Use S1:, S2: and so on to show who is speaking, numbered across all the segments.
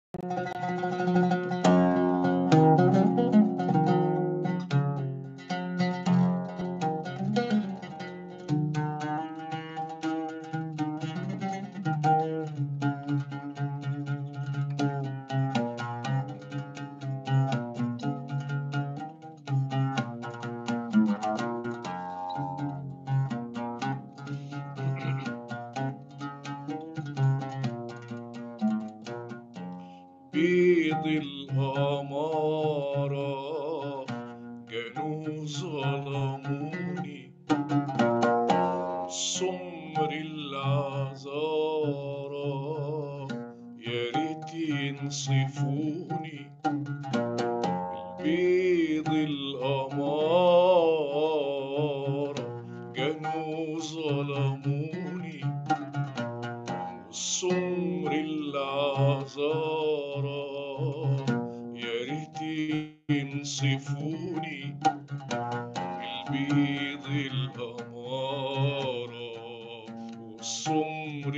S1: بيض الأمارة جانوا ظلموني سمر العذارى يا ريت ينصفوني البيض الأمارة جانوا ظلموني والسمر العذارى يا ريت ينصفوني البيض الأمارة والسمر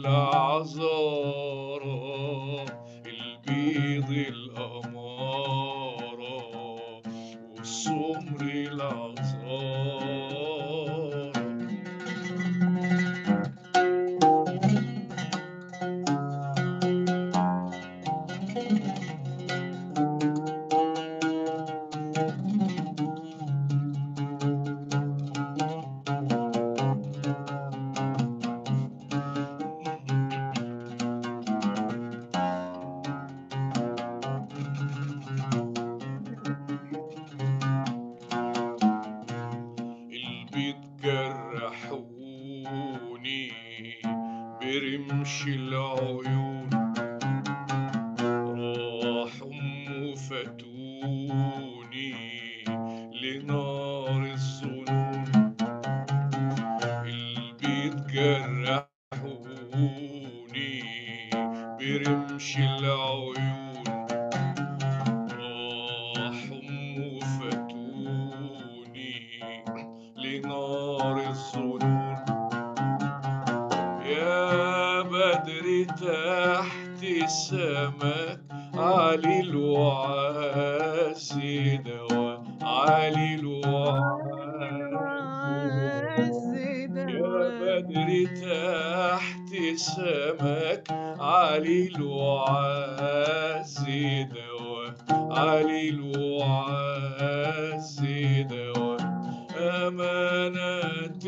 S1: العذارى البيض الأمارة والسمر العذارى البيت جرحوني برمش العيون راحوا وفتوني لنار الظنون البيت جرحوني برمش العيون راحوا وفتوني لنار الظنون يا بدر تحت السماء علي الوعاز دواء علي الوعاز يا بدر تحت سمك علي الوعاز دواء علي الوعاز دواء أمانة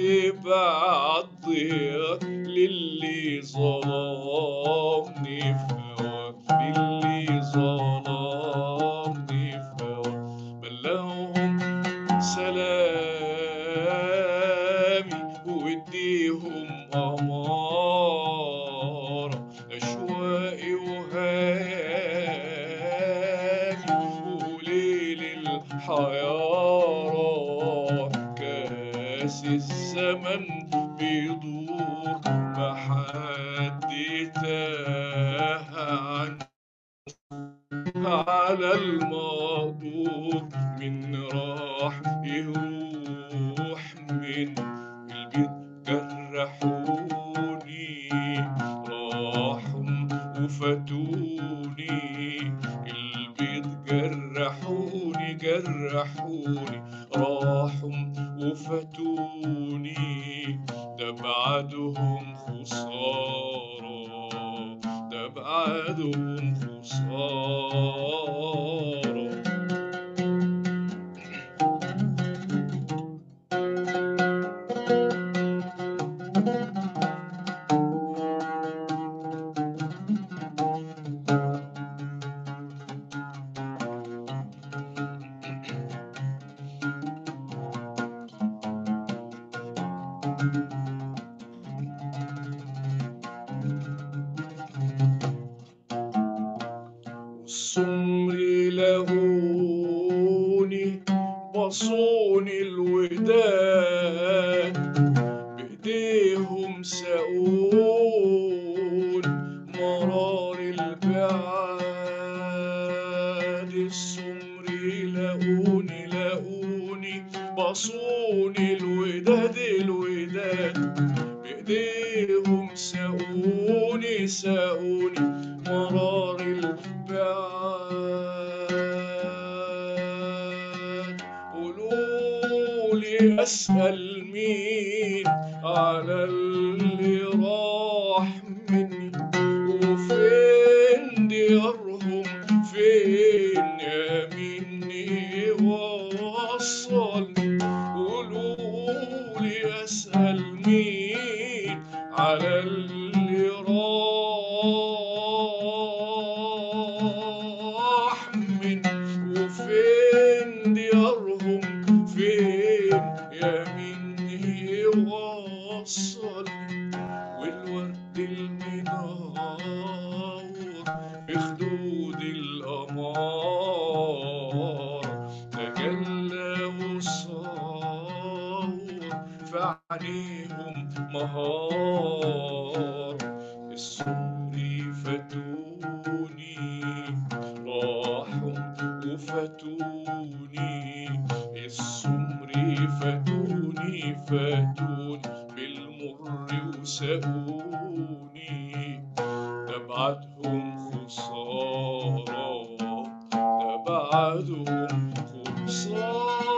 S1: بعضيك للي ظلمني في هواك للي ظلمني في هواك بلغهم سلامي واديهم أمارة أشواقي وهامي وليل الحيارة كاس الزمن بيدور ما حد تاه عنه على المقدور من راح يروح من البيت جرحوني راحوا وفتوني البيت جرحوني جرحوني راحوا وفتوني ده بعدهم خسارة ده بعدهم خسارة السمر لهوني بصوني الوداد بإيديهم ساقون مرار البعاد السمر لقوني لقوني بصوني الوداد الوداد بإيديهم ساقوني ساقوني مرار البعاد قولولي أسأل مين على اللي راح مني وفين ديارهم فين يا مني وصلني قولولي أسأل مين على اللي راح مني وفين ديارهم فين يا مني وصلني والورد المنور في خدود القمر تجلى وصور في عينيهم مهار السوري فاتوني راحوا وفاتوني السمري فاتوني فاتوني بالمر وسابوني تبعتهم خسارة تبعتهم خسارة